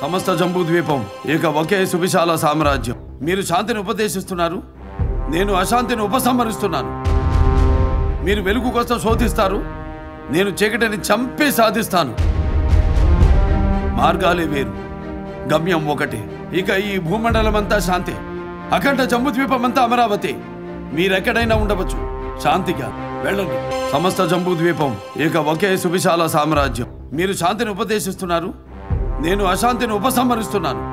సమస్త జంబూ ద్వీపం ఇక ఒకే సువిశాల సామ్రాజ్యం మీరు శాంతిని ఉపదేశిస్తున్నారు నేను అశాంతిని ఉపసంహరిస్తున్నాను మీరు వెలుగు కోసం శోధిస్తారు నేను చీకటిని చంపి సాధిస్తాను మార్గాలే వేరు గమ్యం ఒకటి ఇక ఈ భూమండలం అంతా శాంతి అఖండ జమ్ము ద్వీపం అంతా అమరావతి మీరెక్కడైనా ఉండవచ్చు శాంతిగా వెళ్ళండి సమస్త జంబూ ద్వీపం ఇక ఒకే సువిశాల సామ్రాజ్యం మీరు శాంతిని ఉపదేశిస్తున్నారు నేను అశాంతిని ఉపసంహరిస్తున్నాను